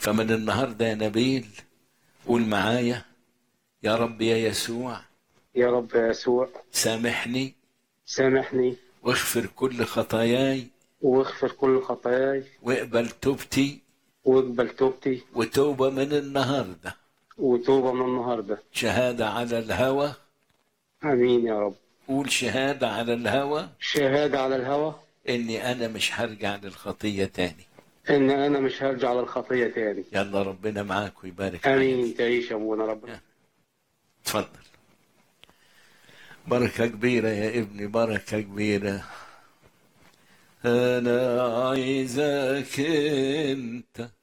فمن النهارده يا نبيل قول معايا يا رب يا يسوع يا رب يا يسوع سامحني سامحني واغفر كل خطاياي واغفر كل خطاياي واقبل توبتي واقبل توبتي وتوبة من النهاردة وتوبة من النهاردة شهادة على الهوى آمين يا رب قول شهادة على الهوى شهادة على الهوى إني أنا مش هرجع للخطية تاني إن أنا مش هرجع للخطية تاني يلا ربنا معاك ويبارك آمين عليك تعيش يا أبونا ربنا اتفضل بركة كبيرة يا ابني بركة كبيرة أنا عايزك أنت